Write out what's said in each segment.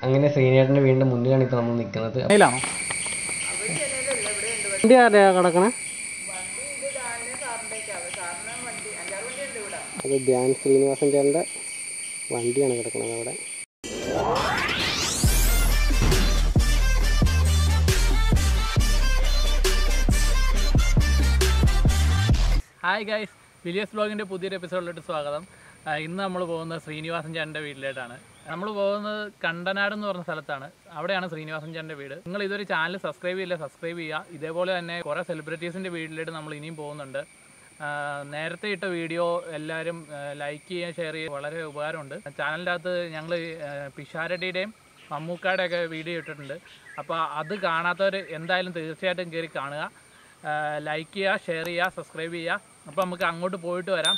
അങ്ങനെ ശ്രീനേട്ടൻ്റെ വീടിൻ്റെ മുന്നിലാണ് ഇപ്പോൾ നമ്മൾ നിൽക്കുന്നത് അതിലാണോ വണ്ടി ആരുടെയാ കിടക്കണേ അത് ധ്യാൻ ശ്രീനിവാസൻ ചേട്ടൻ്റെ വണ്ടിയാണ് കിടക്കുന്നത് അവിടെ ഹായ് ഗൈസ് വിലിയസ് ബ്ലോഗിൻ്റെ പുതിയൊരു എപ്പിസോഡിലോട്ട് സ്വാഗതം ആ, ഇന്ന് നമ്മൾ പോകുന്നത് ശ്രീനിവാസൻ ചേട്ടൻ്റെ വീട്ടിലേട്ടാണ് നമ്മൾ പോകുന്നത് കണ്ടനാട് എന്ന് പറഞ്ഞ സ്ഥലത്താണ് അവിടെയാണ് ശ്രീനിവാസൻ ചേട്ടൻ്റെ വീട് നിങ്ങൾ ഇതൊരു ചാനൽ സബ്സ്ക്രൈബ് ചെയ്യില്ല സബ്സ്ക്രൈബ് ചെയ്യുക ഇതേപോലെ തന്നെ കുറേ സെലിബ്രിറ്റീസിൻ്റെ വീട്ടിലേക്ക് നമ്മൾ ഇനിയും പോകുന്നുണ്ട് ആ, നേരത്തെ ഇട്ട വീഡിയോ എല്ലാവരും ലൈക്ക് ചെയ്യുക ഷെയർ ചെയ്യുക വളരെ ഉപകാരമുണ്ട് ചാനലിൻ്റെ അകത്ത് ഞങ്ങൾ പിഷാരടിയുടെയും മമ്മൂക്കായുടെ ഒക്കെ വീഡിയോ ഇട്ടിട്ടുണ്ട് അപ്പോൾ അത് കാണാത്തവർ എന്തായാലും തീർച്ചയായിട്ടും കയറി കാണുക ലൈക്ക് ചെയ്യുക ഷെയർ ചെയ്യുക സബ്സ്ക്രൈബ് ചെയ്യുക അപ്പോൾ നമുക്ക് അങ്ങോട്ട് പോയിട്ട് വരാം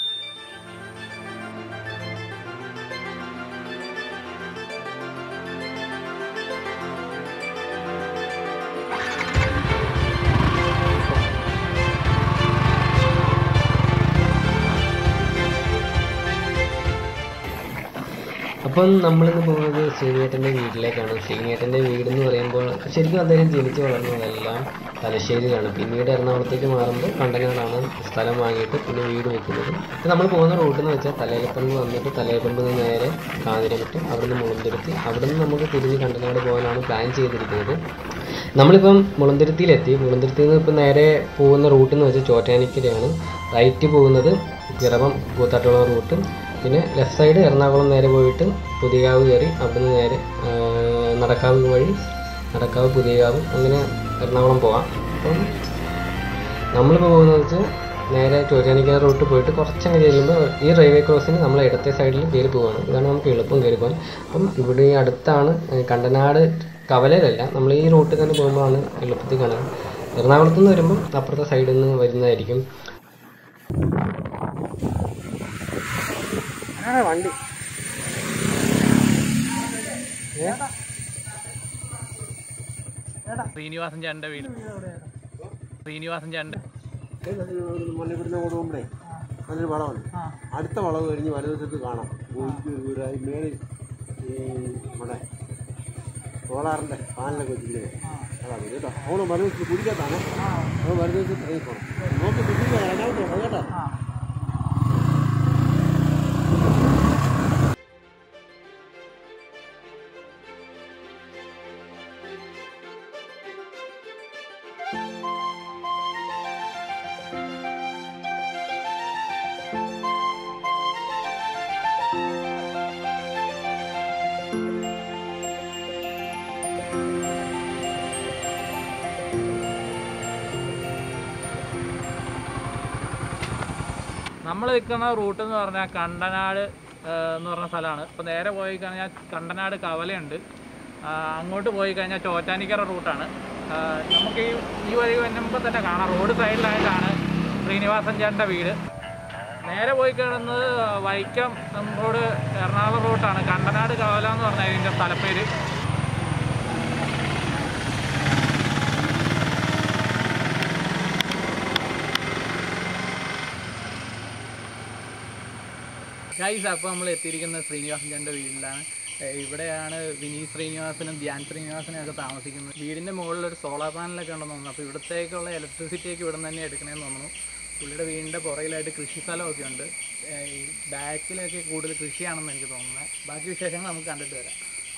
അപ്പം നമ്മളിന്ന് പോകുന്നത് ശ്രീനേട്ടൻ്റെ വീട്ടിലേക്കാണ് ശ്രീനേട്ടൻ്റെ വീട് എന്ന് പറയുമ്പോൾ ശരിക്കും അദ്ദേഹം ജനിച്ചു വളർന്നതെല്ലാം തലശ്ശേരിയിലാണ് പിന്നീട് എറണാകുളത്തേക്ക് മാറുമ്പോൾ കണ്ടനാടാണ് സ്ഥലം വാങ്ങിയിട്ട് പിന്നെ വീട് വെക്കുന്നത് അപ്പോൾ നമ്മൾ പോകുന്ന റൂട്ട് എന്ന് വെച്ചാൽ തലയിലപ്പറമ്പ് വന്നിട്ട് തലയിലപ്പറമ്പ് നിന്ന് നേരെ കാഞ്ഞിരമിട്ട് അവിടുന്ന് മുളന്തുരുത്തി അവിടുന്ന് നമുക്ക് തിരിഞ്ഞ് കണ്ടനാട് പോകാനാണ് പ്ലാൻ ചെയ്തിരിക്കുന്നത് നമ്മളിപ്പം മുളന്തുരുത്തിയിലെത്തി മുളന്തുരുത്തിയിൽ നിന്ന് ഇപ്പം നേരെ പോകുന്ന റൂട്ട് എന്ന് വെച്ചാൽ ചോറ്റാനിക്കരയാണ് റൈറ്റ് പോകുന്നത് പിറവം കൂത്താട്ടുകുളം റൂട്ട് പിന്നെ ലെഫ്റ്റ് സൈഡ് എറണാകുളം നേരെ പോയിട്ട് പുതിയകാവ് കയറി അവിടുന്ന് നേരെ ആ, നടക്കാവ് വഴി നടക്കാവ് പുതിയകാവ് അങ്ങനെ എറണാകുളം പോവാം അപ്പം നമ്മളിപ്പോൾ പോകുന്നത് വെച്ചാൽ നേരെ ചോറ്റാനിക്കര റൂട്ട് പോയിട്ട് കുറച്ചങ്ങ് ചെല്ലുമ്പോൾ ഈ റെയിൽവേ ക്രോസിന് നമ്മൾ ഇടത്തെ സൈഡിൽ കയറി പോവാണ് ഇതാണ് നമുക്ക് എളുപ്പം കയറി പോകാൻ അപ്പം ഇവിടെ ഈ അടുത്താണ് ഏ, കണ്ടനാട് കവലയിലല്ല നമ്മൾ ഈ റൂട്ടിൽ തന്നെ പോകുമ്പോഴാണ് എളുപ്പത്തിൽ കാണുന്നത് എറണാകുളത്ത് നിന്ന് വരുമ്പം അപ്പുറത്തെ സൈഡിൽ നിന്ന് വരുന്നതായിരിക്കും വണ്ടി ശ്രീനിവാസൻ ചേട്ടൻ്റെ വീട് ശ്രീനിവാസൻ ചേട്ടൻ്റെ മണ്ണിവിടുന്ന് ഓടുമ്പോഴേ നല്ലൊരു വളമാണ് അടുത്ത വളവ് കഴിഞ്ഞ് വലതുവശത്ത് കാണാം ഒരു മേളിൽ ഈ നമ്മുടെ സോളാറിൻ്റെ പാനലൊക്കെ വെച്ചില്ലേ അതാണ് കേട്ടോ അവള് വലതുവശത്ത് കുടിക്കാത്താണ് അവൾ വലതുവശത്ത് ഇറങ്ങിക്കോണം നോക്കി കുടിക്കുക രണ്ടാമത്തെ വളവ് കേട്ടോ നമ്മൾ നിൽക്കുന്ന റൂട്ട് എന്ന് പറഞ്ഞാൽ കണ്ടനാട് ആ, എന്ന് പറഞ്ഞ സ്ഥലമാണ് ഇപ്പോൾ നേരെ പോയി കഴിഞ്ഞാൽ കണ്ടനാട് കവലയുണ്ട് ആ, അങ്ങോട്ട് പോയി കഴിഞ്ഞാൽ ചോറ്റാനിക്കര റൂട്ടാണ് ആ, നമുക്ക് ഈ ഈ വഴി വരുമ്പോൾ തന്നെ കാണാം റോഡ് സൈഡിലായിട്ടാണ് ശ്രീനിവാസൻ ചേട്ടൻ്റെ വീട് നേരെ പോയി കിടന്നത് വൈക്കം റോഡ് എറണാകുളം റൂട്ടാണ് കണ്ടനാട് കവല എന്ന് പറഞ്ഞാൽ ഇതിൻ്റെ സ്ഥലപ്പേര് ഗൈസ് അപ്പോൾ നമ്മൾ എത്തിയിരിക്കുന്നത് ശ്രീനിവാസൻ ചേട്ടൻ്റെ വീട്ടിലാണ് ഏഹ് ഇവിടെയാണ് വിനീത് ശ്രീനിവാസനും ധ്യാൻ ശ്രീനിവാസനും ഒക്കെ താമസിക്കുന്നത് വീടിൻ്റെ മുകളിൽ ഒരു സോളാർ പാനലൊക്കെ ഉണ്ടെന്ന് തോന്നുന്നു അപ്പോൾ ഇവിടത്തേക്കുള്ള ഇലക്ട്രിസിറ്റി ഒക്കെ ഇവിടെ നിന്ന് തന്നെ എടുക്കണമെന്ന് തോന്നുന്നു പുള്ളിയുടെ വീടിൻ്റെ പുറകിലായിട്ട് കൃഷി സ്ഥലമൊക്കെ ഉണ്ട് ഏഹ് ഈ ബാക്കിലൊക്കെ കൂടുതൽ കൃഷിയാണെന്ന് എനിക്ക് തോന്നുന്നത് ബാക്കി വിശേഷങ്ങൾ നമുക്ക് കണ്ടിട്ട് വരാം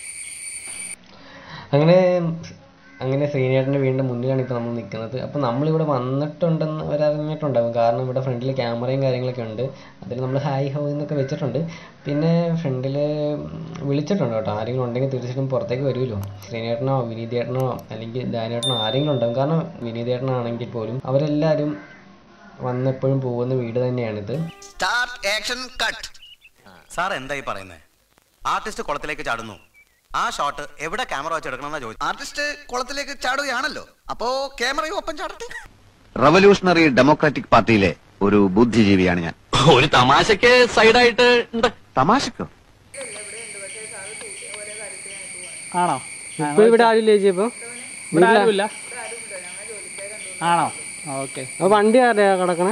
അങ്ങനെ അങ്ങനെ ശ്രീനേട്ടൻ്റെ വീടിൻ്റെ മുന്നിലാണ് ഇപ്പോൾ നമ്മൾ നിൽക്കുന്നത് അപ്പോൾ നമ്മളിവിടെ വന്നിട്ടുണ്ടെന്ന് അവരറിഞ്ഞിട്ടുണ്ടാകും കാരണം ഇവിടെ ഫ്രണ്ടിൽ ക്യാമറയും കാര്യങ്ങളൊക്കെ ഉണ്ട് അതിൽ നമ്മൾ ഹായ് ഹോ എന്നൊക്കെ വെച്ചിട്ടുണ്ട് പിന്നെ ഫ്രണ്ടിൽ വിളിച്ചിട്ടുണ്ട് കേട്ടോ ആരെങ്കിലും ഉണ്ടെങ്കിൽ തീർച്ചയായിട്ടും പുറത്തേക്ക് വരുമല്ലോ ശ്രീനേട്ടനോ വിനീതേട്ടനോ അല്ലെങ്കിൽ ദാനേട്ടനോ ആരെങ്കിലും ഉണ്ടാകും കാരണം വിനീതേട്ടനാണെങ്കിൽ പോലും അവരെല്ലാവരും വന്നെപ്പോഴും പോകുന്ന വീട് തന്നെയാണിത് സ്റ്റാർട്ട് ആക്ഷൻ കട്ട് സാർ എന്തായി പറയുന്നത് ആർട്ടിസ്റ്റ് കുളത്തിലേക്ക് ചാടുന്നു ആ ഷോട്ട് എവിടെ ക്യാമറ വെച്ച് എടുക്കണമെന്നാ ചോദിച്ചു ആർട്ടിസ്റ്റ് കുളത്തിലേക്ക് ചാടുകയാണല്ലോ അപ്പോ ക്യാമറയും ഒപ്പം ചാടട്ടെ റവല്യൂഷണറി ഡെമോക്രാറ്റിക് പാർട്ടിയിലെ ഒരു ബുദ്ധിജീവിയാണ് ഞാൻ ഒരു തമാശക്ക് സൈഡായിട്ട് ഉണ്ട് തമാശക്കോ ആണോ ഇപ്പോൾ ഇവിടെ ആരും ചേച്ചിയപ്പോൾ ഇവിടെ ആരുമില്ല ആണോ ഓക്കെ അപ്പോൾ വണ്ടി ആരുടെയാ കിടക്കണേ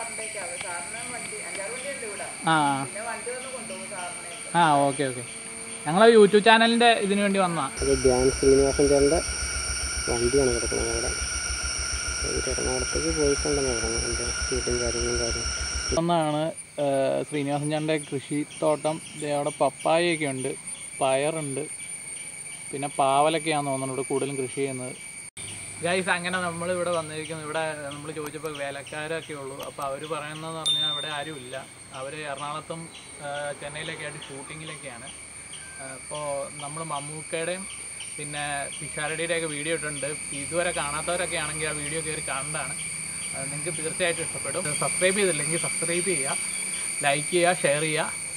ആ ആ ഓക്കെ ഓക്കെ ഞങ്ങൾ യൂട്യൂബ് ചാനലിൻ്റെ ഇതിനു വേണ്ടി വന്നതാണ് അത് ധ്യാൻ ശ്രീനിവാസൻ ചേട്ടൻ്റെ വണ്ടിയാണ് കിടക്കുന്നത് അവിടെ ഒരു എറണാകുളത്തേക്ക് പോയിട്ടുണ്ടെന്ന് പറഞ്ഞു എൻ്റെ ഷൂട്ടും കാര്യങ്ങളും കാര്യം ഒന്നാണ് ശ്രീനിവാസൻ ചാൻ്റെ കൃഷിത്തോട്ടം ദേ അവിടെ പപ്പായയൊക്കെ ഉണ്ട് പയറുണ്ട് പിന്നെ പാവലൊക്കെയാണെന്ന് തോന്നുന്നു ഇവിടെ കൂടുതലും കൃഷി ചെയ്യുന്നത് ഗൈസ് അങ്ങനെ നമ്മൾ ഇവിടെ വന്നിരിക്കുന്നു ഇവിടെ നമ്മൾ ചോദിച്ചപ്പോൾ വേലക്കാരൊക്കെ ഉള്ളൂ അപ്പോൾ അവർ പറയുന്നതെന്ന് പറഞ്ഞാൽ അവിടെ ആരും ഇല്ല അവർ എറണാകുളത്തും ആ, ചെന്നൈയിലൊക്കെ ആയിട്ട് ഷൂട്ടിങ്ങിലൊക്കെയാണ് അപ്പോൾ നമ്മൾ മമ്മൂക്കയുടെയും പിന്നെ പിഷാരടിയുടെ ഒക്കെ വീഡിയോ ഇട്ടിട്ടുണ്ട് ഇതുവരെ കാണാത്തവരൊക്കെ ആണെങ്കിൽ ആ വീഡിയോ കയറി കാണേണ്ടതാണ് നിങ്ങൾക്ക് തീർച്ചയായിട്ടും ഇഷ്ടപ്പെടും സബ്സ്ക്രൈബ് ചെയ്തില്ലെങ്കിൽ സബ്സ്ക്രൈബ് ചെയ്യുക ലൈക്ക് ചെയ്യുക ഷെയർ ചെയ്യുക